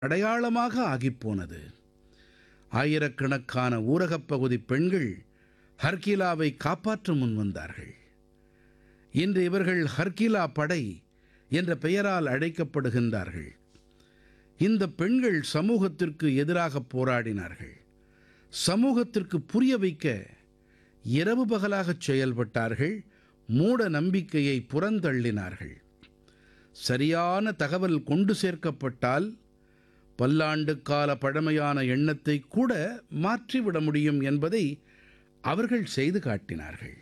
அடையாளமாக ஆகிப்போனது ஆயிரக்கணக்கான ஊரகப் பகுதி பெண்கள் ஹர்கிலாவை காப்பாற்ற முன்வந்தார்கள் இன்று இவர்கள் ஹர்கிலா படை என்ற பெயரால் அழைக்கப்படுகின்றார்கள் இந்த பெண்கள் சமூகத்திற்கு எதிராக போராடினார்கள் சமூகத்திற்கு புரிய வைக்க இரவு பகலாகச் செயல்பட்டார்கள் மூட நம்பிக்கையை புறந்தள்ளினார்கள் சரியான தகவல் கொண்டு சேர்க்கப்பட்டால் பல்லாண்டுக்கால பழமையான எண்ணத்தை கூட மாற்றிவிட முடியும் என்பதை அவர்கள் செய்து காட்டினார்கள்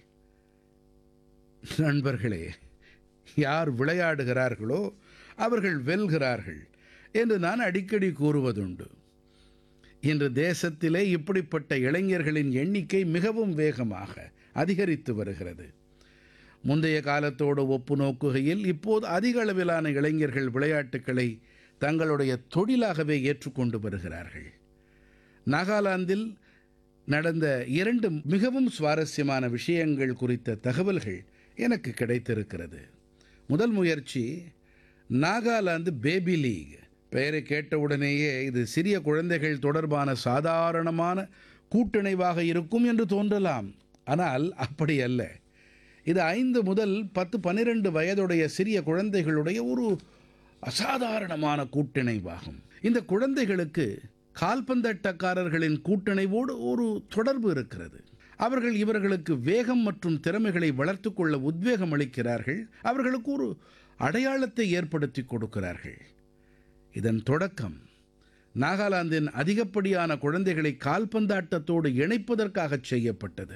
நண்பர்களே யார் விளையாடுகிறார்களோ அவர்கள் வெல்கிறார்கள் என்று நான் அடிக்கடி கூறுவதுண்டு இன்று தேசத்திலே இப்படிப்பட்ட இளைஞர்களின் எண்ணிக்கை மிகவும் வேகமாக அதிகரித்து வருகிறது முந்தைய காலத்தோடு ஒப்பு நோக்குகையில் இப்போது அதிக அளவிலான இளைஞர்கள் விளையாட்டுக்களை தங்களுடைய தொழிலாகவே ஏற்றுக்கொண்டு வருகிறார்கள் நாகாலாந்தில் நடந்த இரண்டு மிகவும் சுவாரஸ்யமான விஷயங்கள் குறித்த தகவல்கள் எனக்கு கிடைத்திருக்கிறது முதல் முயற்சி நாகாலாந்து பேபி லீக் பெயரை கேட்டவுடனேயே இது சிறிய குழந்தைகள் தொடர்பான சாதாரணமான கூட்டிணைவாக இருக்கும் என்று தோன்றலாம் ஆனால் அப்படி அல்ல இது ஐந்து முதல் பத்து பன்னிரண்டு வயதுடைய சிறிய குழந்தைகளுடைய ஒரு அசாதாரணமான கூட்டிணைவாகும் இந்த குழந்தைகளுக்கு கால்பந்தட்டக்காரர்களின் கூட்டிணைவோடு ஒரு தொடர்பு இருக்கிறது அவர்கள் இவர்களுக்கு வேகம் மற்றும் திறமைகளை வளர்த்து கொள்ள உத்வேகம் அளிக்கிறார்கள் அவர்களுக்கு ஒரு அடையாளத்தை ஏற்படுத்தி கொடுக்கிறார்கள் இதன் தொடக்கம் நாகாலாந்தின் அதிகப்படியான குழந்தைகளை கால்பந்தாட்டத்தோடு இணைப்பதற்காக செய்யப்பட்டது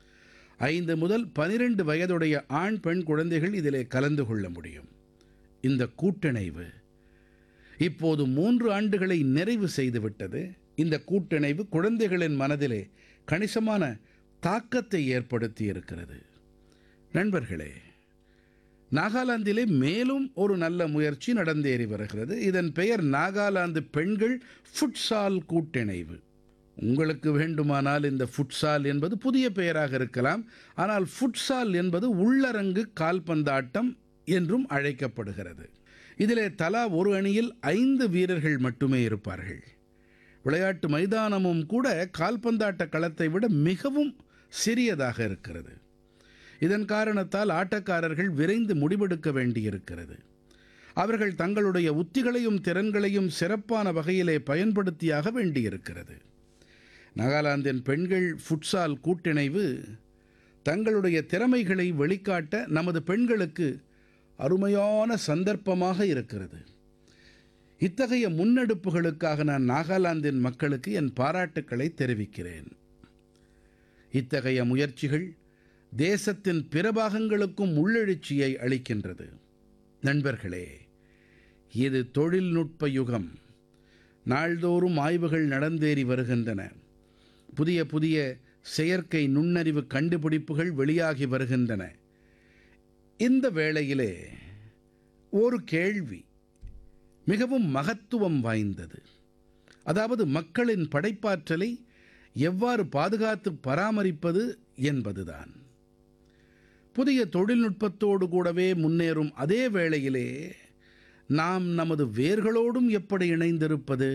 ஐந்து முதல் பனிரெண்டு வயதுடைய ஆண் பெண் குழந்தைகள் இதிலே கலந்து கொள்ள முடியும் இந்த கூட்டிணைவு இப்போது மூன்று ஆண்டுகளை நிறைவு செய்துவிட்டது இந்த கூட்டிணைவு குழந்தைகளின் மனதிலே கணிசமான தாக்கத்தை ஏற்படுத்தி இருக்கிறது நண்பர்களே நாகாலாந்திலே மேலும் ஒரு நல்ல முயற்சி நடந்தேறி வருகிறது இதன் பெயர் நாகாலாந்து பெண்கள் ஃபுட்சால் கூட்டிணைவு உங்களுக்கு வேண்டுமானால் இந்த ஃபுட்சால் என்பது புதிய பெயராக இருக்கலாம் ஆனால் ஃபுட்சால் என்பது உள்ளரங்கு கால்பந்தாட்டம் என்றும் அழைக்கப்படுகிறது இதிலே தலா ஒரு அணியில் ஐந்து வீரர்கள் மட்டுமே இருப்பார்கள் விளையாட்டு மைதானமும் கூட கால்பந்தாட்ட களத்தை விட மிகவும் சிறியதாக இருக்கிறது இதன் காரணத்தால் ஆட்டக்காரர்கள் விரைந்து முடிவெடுக்க வேண்டியிருக்கிறது அவர்கள் தங்களுடைய உத்திகளையும் திறன்களையும் சிறப்பான வகையிலே பயன்படுத்தியாக வேண்டியிருக்கிறது நாகாலாந்தின் பெண்கள் ஃபுட்சால் கூட்டிணைவு தங்களுடைய திறமைகளை வெளிக்காட்ட நமது பெண்களுக்கு அருமையான சந்தர்ப்பமாக இருக்கிறது இத்தகைய முன்னெடுப்புகளுக்காக நான் நாகாலாந்தின் மக்களுக்கு என் பாராட்டுக்களை தெரிவிக்கிறேன் இத்தகைய முயற்சிகள் தேசத்தின் பிற பாகங்களுக்கும் உள்ளெழுச்சியை அளிக்கின்றது நண்பர்களே இது தொழில்நுட்ப யுகம் நாள்தோறும் ஆய்வுகள் நடந்தேறி வருகின்றன புதிய புதிய செயற்கை நுண்ணறிவு கண்டுபிடிப்புகள் வெளியாகி வருகின்றன இந்த வேளையிலே ஒரு கேள்வி மிகவும் மகத்துவம் வாய்ந்தது அதாவது மக்களின் படைப்பாற்றலை எவ்வாறு பாதுகாத்து பராமரிப்பது என்பதுதான் புதிய தொழில்நுட்பத்தோடு கூடவே முன்னேறும் அதே வேளையிலே நாம் நமது வேர்களோடும் எப்படி இணைந்திருப்பது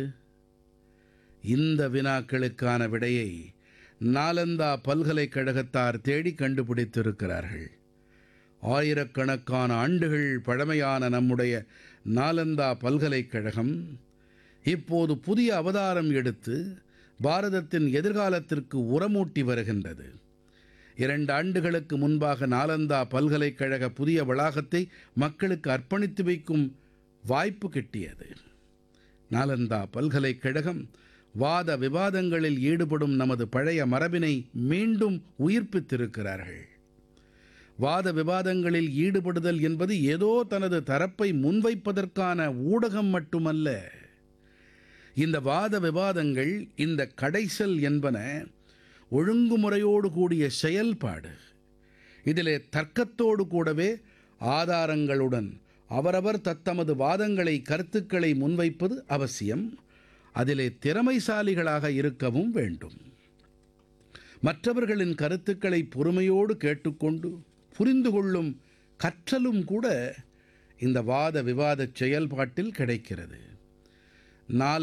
இந்த வினாக்களுக்கான விடையை நாலந்தா பல்கலைக்கழகத்தார் தேடி கண்டுபிடித்திருக்கிறார்கள் ஆயிரக்கணக்கான ஆண்டுகள் பழமையான நம்முடைய நாலந்தா பல்கலைக்கழகம் இப்போது புதிய அவதாரம் எடுத்து பாரதத்தின் எதிர்காலத்திற்கு உரமூட்டி வருகின்றது இரண்டு ஆண்டுகளுக்கு முன்பாக நாலந்தா பல்கலைக்கழக புதிய வளாகத்தை மக்களுக்கு அர்ப்பணித்து வைக்கும் வாய்ப்பு கிட்டியது நாலந்தா பல்கலைக்கழகம் வாத விவாதங்களில் ஈடுபடும் நமது பழைய மரபினை மீண்டும் உயிர்ப்பித்திருக்கிறார்கள் வாத விவாதங்களில் ஈடுபடுதல் என்பது ஏதோ தனது தரப்பை முன்வைப்பதற்கான ஊடகம் மட்டுமல்ல இந்த வாத விவாதங்கள் இந்த கடைசல் என்பன ஒழுங்குமுறையோடு கூடிய செயல்பாடு இதிலே தர்க்கத்தோடு கூடவே ஆதாரங்களுடன் அவரவர் தத்தமது வாதங்களை கருத்துக்களை முன்வைப்பது அவசியம் அதிலே திறமைசாலிகளாக இருக்கவும் வேண்டும் மற்றவர்களின் கருத்துக்களை பொறுமையோடு கேட்டுக்கொண்டு புரிந்து கொள்ளும் கற்றலும் கூட இந்த வாத விவாதச் செயல்பாட்டில் கிடைக்கிறது நாலு